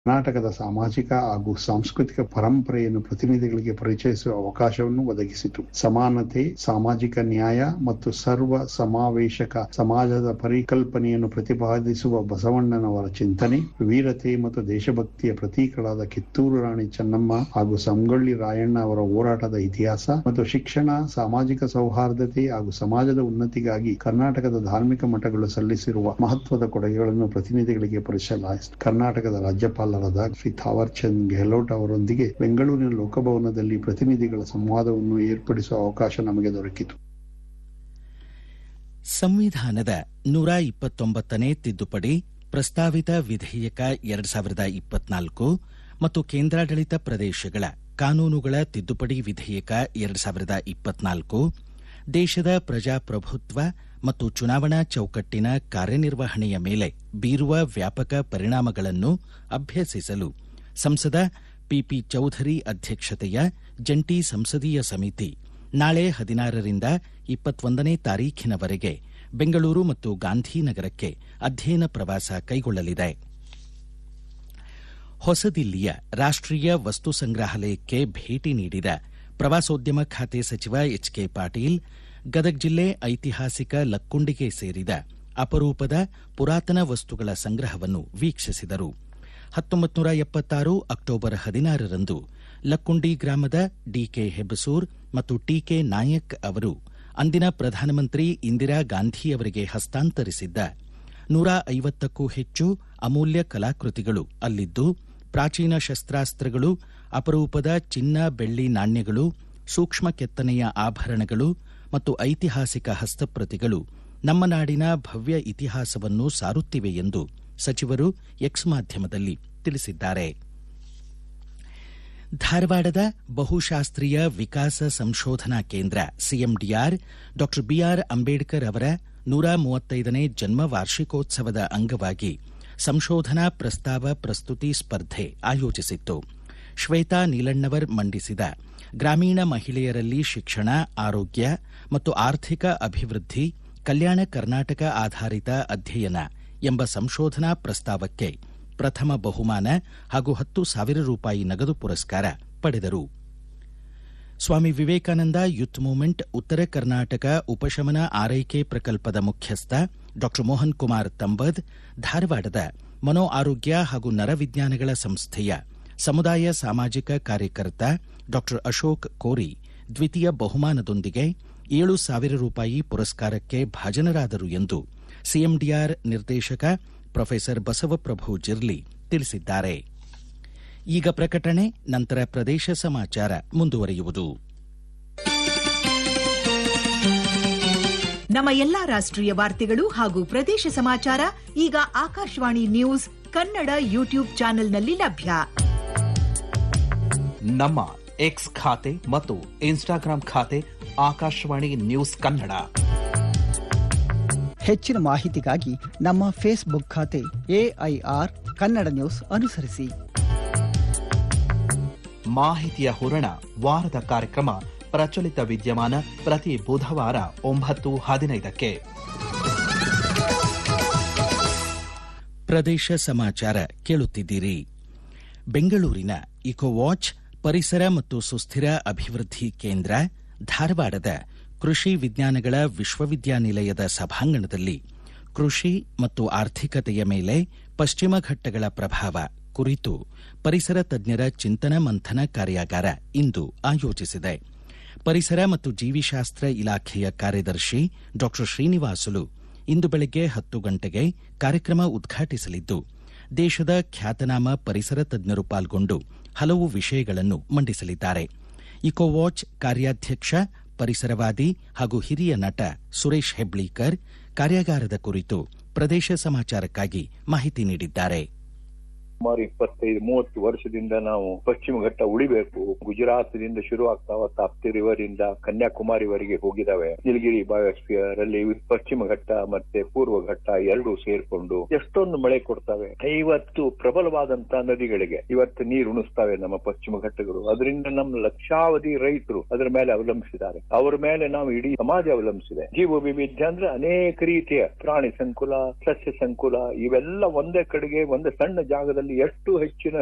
ಕರ್ನಾಟಕದ ಸಾಮಾಜಿಕ ಹಾಗೂ ಸಾಂಸ್ಕೃತಿಕ ಪರಂಪರೆಯನ್ನು ಪ್ರತಿನಿಧಿಗಳಿಗೆ ಪರಿಚಯಿಸುವ ಅವಕಾಶವನ್ನು ಒದಗಿಸಿತು ಸಮಾನತೆ ಸಾಮಾಜಿಕ ನ್ಯಾಯ ಮತ್ತು ಸರ್ವ ಸಮಾವೇಶಕ ಸಮಾಜದ ಪರಿಕಲ್ಪನೆಯನ್ನು ಪ್ರತಿಪಾದಿಸುವ ಬಸವಣ್ಣನವರ ಚಿಂತನೆ ವೀರತೆ ಮತ್ತು ದೇಶಭಕ್ತಿಯ ಪ್ರತೀಕಗಳಾದ ಕಿತ್ತೂರು ರಾಣಿ ಚೆನ್ನಮ್ಮ ಹಾಗೂ ಸಂಗೊಳ್ಳಿ ರಾಯಣ್ಣ ಅವರ ಹೋರಾಟದ ಇತಿಹಾಸ ಮತ್ತು ಶಿಕ್ಷಣ ಸಾಮಾಜಿಕ ಸೌಹಾರ್ದತೆ ಹಾಗೂ ಸಮಾಜದ ಉನ್ನತಿಗಾಗಿ ಕರ್ನಾಟಕದ ಧಾರ್ಮಿಕ ಮಠಗಳು ಸಲ್ಲಿಸಿರುವ ಮಹತ್ವದ ಕೊಡುಗೆಗಳನ್ನು ಪ್ರತಿನಿಧಿಗಳಿಗೆ ಪರಿಚಯಿಸಲಾಯಿತು ಕರ್ನಾಟಕದ ರಾಜ್ಯಪಾಲರಾದ ಶ್ರೀ ಥಾವರ್ ಚಂದ್ ಗೆಹ್ಲೋಟ್ ಅವರೊಂದಿಗೆ ಬೆಂಗಳೂರಿನ ಲೋಕಭವನದಲ್ಲಿ ಪ್ರತಿನಿಧಿಗಳ ಸಂವಾದವನ್ನು ಏರ್ಪಡಿಸುವ ಅವಕಾಶ ನಮಗೆ ದೊರಕಿತು ಸಂವಿಧಾನದ ನೂರ ಇಪ್ಪತ್ತೊಂಬತ್ತನೇ ತಿದ್ದುಪಡಿ ಪ್ರಸ್ತಾವಿತ ವಿಧೇಯಕ ಎರಡ್ ಸಾವಿರದ ಇಪ್ಪತ್ನಾಲ್ಕು ಮತ್ತು ಕೇಂದ್ರಾಡಳಿತ ಪ್ರದೇಶಗಳ ಕಾನೂನುಗಳ ತಿದ್ದುಪಡಿ ವಿಧೇಯಕ ಎರಡ್ ಸಾವಿರದ ಇಪ್ಪತ್ನಾಲ್ಕು ದೇಶದ ಪ್ರಜಾಪ್ರಭುತ್ವ ಮತ್ತು ಚುನಾವಣಾ ಚೌಕಟ್ಟಿನ ಕಾರ್ಯನಿರ್ವಹಣೆಯ ಮೇಲೆ ಬೀರುವ ವ್ಯಾಪಕ ಪರಿಣಾಮಗಳನ್ನು ಅಭ್ಯಸಿಸಲು ಸಂಸದ ಪಿಪಿ ಚೌಧರಿ ಅಧ್ಯಕ್ಷತೆಯ ಜಂಟಿ ಸಂಸದೀಯ ಸಮಿತಿ ನಾಳೆ ಹದಿನಾರರಿಂದ ಇಪ್ಪತ್ತೊಂದನೇ ತಾರೀಖಿನವರೆಗೆ ಬೆಂಗಳೂರು ಮತ್ತು ಗಾಂಧಿನಗರಕ್ಕೆ ಅಧ್ಯಯನ ಪ್ರವಾಸ ಕೈಗೊಳ್ಳಲಿದೆ ಹೊಸದಿಲ್ಲಿಯ ರಾಷ್ಟೀಯ ವಸ್ತು ಸಂಗ್ರಹಾಲಯಕ್ಕೆ ಭೇಟಿ ನೀಡಿದ ಪ್ರವಾಸೋದ್ಯಮ ಖಾತೆ ಸಚಿವ ಎಚ್ ಕೆ ಪಾಟೀಲ್ ಗದಗ ಜಿಲ್ಲೆ ಐತಿಹಾಸಿಕ ಲಕ್ಕುಂಡಿಗೆ ಸೇರಿದ ಅಪರೂಪದ ಪುರಾತನ ವಸ್ತುಗಳ ಸಂಗ್ರಹವನ್ನು ವೀಕ್ಷಿಸಿದರು ಹತ್ತೊಂಬತ್ತು ನೂರ ಎಪ್ಪತ್ತಾರು ಅಕ್ಟೋಬರ್ ಹದಿನಾರರಂದು ಲಕ್ಕುಂಡಿ ಗ್ರಾಮದ ಡಿಕೆ ಹೆಬಸೂರ್ ಮತ್ತು ಟಿಕೆ ನಾಯಕ್ ಅವರು ಅಂದಿನ ಪ್ರಧಾನಮಂತ್ರಿ ಇಂದಿರಾ ಗಾಂಧಿಯವರಿಗೆ ಹಸ್ತಾಂತರಿಸಿದ್ದ ನೂರ ಐವತ್ತಕ್ಕೂ ಹೆಚ್ಚು ಅಮೂಲ್ಯ ಕಲಾಕೃತಿಗಳು ಅಲ್ಲಿದ್ದು ಪ್ರಾಚೀನ ಶಸ್ತ್ರಾಸ್ತ್ರಗಳು ಅಪರೂಪದ ಚಿನ್ನ ಬೆಳ್ಳಿ ನಾಣ್ಯಗಳು ಸೂಕ್ಷ್ಮ ಕೆತ್ತನೆಯ ಆಭರಣಗಳು ಮತ್ತು ಐತಿಹಾಸಿಕ ಹಸ್ತಪ್ರತಿಗಳು ನಮ್ಮ ನಾಡಿನ ಭವ್ಯ ಇತಿಹಾಸವನ್ನು ಸಾರುತ್ತಿವೆ ಎಂದು ಸಚಿವರು ಎಕ್ಸ್ ಮಾಧ್ಯಮದಲ್ಲಿ ತಿಳಿಸಿದ್ದಾರೆ ಧಾರವಾಡದ ಬಹುಶಾಸ್ತ್ರೀಯ ವಿಕಾಸ ಸಂಶೋಧನಾ ಕೇಂದ್ರ ಸಿಎಂಡಿಆರ್ ಡಾ ಬಿಆರ್ ಅಂಬೇಡ್ಕರ್ ಅವರ ನೂರ ಮೂವತ್ತೈದನೇ ಜನ್ಮ ವಾರ್ಷಿಕೋತ್ಸವದ ಅಂಗವಾಗಿ ಸಂಶೋಧನಾ ಪ್ರಸ್ತಾವ ಪ್ರಸ್ತುತಿ ಸ್ಪರ್ಧೆ ಆಯೋಜಿಸಿತ್ತು ಶ್ವೇತಾ ನೀಲಣ್ಣವರ್ ಮಂಡಿಸಿದ ಗ್ರಾಮೀಣ ಮಹಿಳೆಯರಲ್ಲಿ ಶಿಕ್ಷಣ ಆರೋಗ್ಯ ಮತ್ತು ಆರ್ಥಿಕ ಅಭಿವೃದ್ಧಿ ಕಲ್ಯಾಣ ಕರ್ನಾಟಕ ಆಧಾರಿತ ಅಧ್ಯಯನ ಎಂಬ ಸಂಶೋಧನಾ ಪ್ರಸ್ತಾವಕ್ಕೆ ಪ್ರಥಮ ಬಹುಮಾನ ಹಾಗೂ ಹತ್ತು ಸಾವಿರ ರೂಪಾಯಿ ನಗದು ಪುರಸ್ಕಾರ ಪಡೆದರು ಸ್ವಾಮಿ ವಿವೇಕಾನಂದ ಯೂತ್ ಮೂವ್ಮೆಂಟ್ ಉತ್ತರ ಕರ್ನಾಟಕ ಉಪಶಮನ ಆರೈಕೆ ಪ್ರಕಲ್ಪದ ಮುಖ್ಯಸ್ಥ ಡಾ ಮೋಹನ್ ಕುಮಾರ್ ತಂಬದ್ ಧಾರವಾಡದ ಮನೋ ಆರೋಗ್ಯ ಹಾಗೂ ನರವಿಜ್ಞಾನಗಳ ಸಂಸ್ಥೆಯ ಸಮುದಾಯ ಸಾಮಾಜಿಕ ಕಾರ್ಯಕರ್ತ ಡಾ ಅಶೋಕ್ ಕೋರಿ ದ್ವಿತೀಯ ಬಹುಮಾನದೊಂದಿಗೆ ಏಳು ಸಾವಿರ ರೂಪಾಯಿ ಪುರಸ್ಕಾರಕ್ಕೆ ಭಾಜನರಾದರು ಎಂದು ಸಿಎಂಡಿಆರ್ ನಿರ್ದೇಶಕ ಪ್ರೊಫೆಸರ್ ಬಸವಪ್ರಭು ಜಿರ್ಲಿ ತಿಳಿಸಿದ್ದಾರೆ ಈಗ ಪ್ರಕಟಣೆ ನಂತರ ಪ್ರದೇಶ ಸಮಾಚಾರ ಮುಂದುವರಿಯುವುದು ನಮ್ಮ ಎಲ್ಲಾ ರಾಷ್ಟ್ರೀಯ ವಾರ್ತೆಗಳು ಹಾಗೂ ಪ್ರದೇಶ ಸಮಾಚಾರ ಈಗ ಆಕಾಶವಾಣಿ ನ್ಯೂಸ್ ಕನ್ನಡ ಯೂಟ್ಯೂಬ್ ಚಾನೆಲ್ನಲ್ಲಿ ಲಭ್ಯ ನಮ್ಮ ಎಕ್ಸ್ ಖಾತೆ ಮತ್ತು ಇನ್ಸ್ಟಾಗ್ರಾಂ ಖಾತೆ ಆಕಾಶವಾಣಿ ನ್ಯೂಸ್ ಕನ್ನಡ ಹೆಚ್ಚಿನ ಮಾಹಿತಿಗಾಗಿ ನಮ್ಮ ಫೇಸ್ಬುಕ್ ಖಾತೆ ಎಐಆರ್ ಕನ್ನಡ ನ್ಯೂಸ್ ಅನುಸರಿಸಿ ಮಾಹಿತಿಯ ಹೂರಣ ವಾರದ ಕಾರ್ಯಕ್ರಮ ಪ್ರಚಲಿತ ವಿದ್ಯಮಾನ ಪ್ರತಿ ಬುಧವಾರ ಒಂಬತ್ತು ಹದಿನೈದಕ್ಕೆ ಪ್ರದೇಶ ಸಮಾಚಾರ ಕೇಳುತ್ತಿದ್ದೀರಿ ಬೆಂಗಳೂರಿನ ಇಕೋವಾಚ್ ಪರಿಸರ ಮತ್ತು ಸುಸ್ಥಿರ ಅಭಿವೃದ್ಧಿ ಕೇಂದ್ರ ಧಾರವಾಡದ ಕೃಷಿ ವಿಜ್ಞಾನಗಳ ವಿಶ್ವವಿದ್ಯಾನಿಲಯದ ಸಭಾಂಗಣದಲ್ಲಿ ಕೃಷಿ ಮತ್ತು ಆರ್ಥಿಕತೆಯ ಮೇಲೆ ಪಶ್ಚಿಮ ಘಟ್ಟಗಳ ಪ್ರಭಾವ ಕುರಿತು ಪರಿಸರ ತಜ್ಞರ ಚಿಂತನ ಮಂಥನ ಕಾರ್ಯಾಗಾರ ಇಂದು ಆಯೋಜಿಸಿದೆ ಪರಿಸರ ಮತ್ತು ಜೀವಿಶಾಸ್ತ್ರ ಇಲಾಖೆಯ ಕಾರ್ಯದರ್ಶಿ ಡಾ ಶ್ರೀನಿವಾಸುಲು ಇಂದು ಬೆಳಗ್ಗೆ ಹತ್ತು ಗಂಟೆಗೆ ಕಾರ್ಯಕ್ರಮ ಉದ್ಘಾಟಿಸಲಿದ್ದು ದೇಶದ ಖ್ಯಾತನಾಮ ಪರಿಸರ ತಜ್ಞರು ಪಾಲ್ಗೊಂಡು ಹಲವು ವಿಷಯಗಳನ್ನು ಮಂಡಿಸಲಿದ್ದಾರೆ ಇಕೋವಾಚ್ ಕಾರ್ಯಾಧ್ಯಕ್ಷ ಪರಿಸರವಾದಿ ಹಾಗೂ ಹಿರಿಯ ನಟ ಸುರೇಶ್ ಹೆಬ್ಳೀಕರ್ ಕಾರ್ಯಾಗಾರದ ಕುರಿತು ಪ್ರದೇಶ ಸಮಾಚಾರಕ್ಕಾಗಿ ಮಾಹಿತಿ ನೀಡಿದ್ದಾರೆ ಸುಮಾರು ಇಪ್ಪತ್ತೈದು ಮೂವತ್ತು ವರ್ಷದಿಂದ ನಾವು ಪಶ್ಚಿಮ ಘಟ್ಟ ಉಳಿಬೇಕು ಗುಜರಾತ್ದಿಂದ ಶುರು ಆಗ್ತಾವ ತಾಪ್ತಿ ರಿವರ್ ಇಂದ ಕನ್ಯಾಕುಮಾರಿವರೆಗೆ ಹೋಗಿದಾವೆ ನೀಲಗಿರಿ ಬಯೋಸ್ಫಿಯರ್ ಅಲ್ಲಿ ಪಶ್ಚಿಮ ಘಟ್ಟ ಮತ್ತೆ ಪೂರ್ವ ಘಟ್ಟ ಎರಡು ಸೇರ್ಕೊಂಡು ಎಷ್ಟೊಂದು ಮಳೆ ಕೊಡ್ತವೆ ಇವತ್ತು ಪ್ರಬಲವಾದಂತಹ ನದಿಗಳಿಗೆ ಇವತ್ತು ನೀರು ಉಣಿಸ್ತವೆ ನಮ್ಮ ಪಶ್ಚಿಮ ಘಟ್ಟಗಳು ಅದರಿಂದ ನಮ್ಮ ಲಕ್ಷಾವಧಿ ರೈತರು ಅದರ ಮೇಲೆ ಅವಲಂಬಿಸಿದ್ದಾರೆ ಅವರ ಮೇಲೆ ನಾವು ಇಡೀ ಸಮಾಜ ಅವಲಂಬಿಸಿದೆ ಜೀವ ವೈವಿಧ್ಯ ಅಂದ್ರೆ ಅನೇಕ ರೀತಿಯ ಪ್ರಾಣಿ ಸಂಕುಲ ಸಸ್ಯ ಸಂಕುಲ ಇವೆಲ್ಲ ಒಂದೇ ಕಡೆಗೆ ಒಂದೇ ಸಣ್ಣ ಜಾಗದಲ್ಲಿ ಎಷ್ಟು ಹೆಚ್ಚಿನ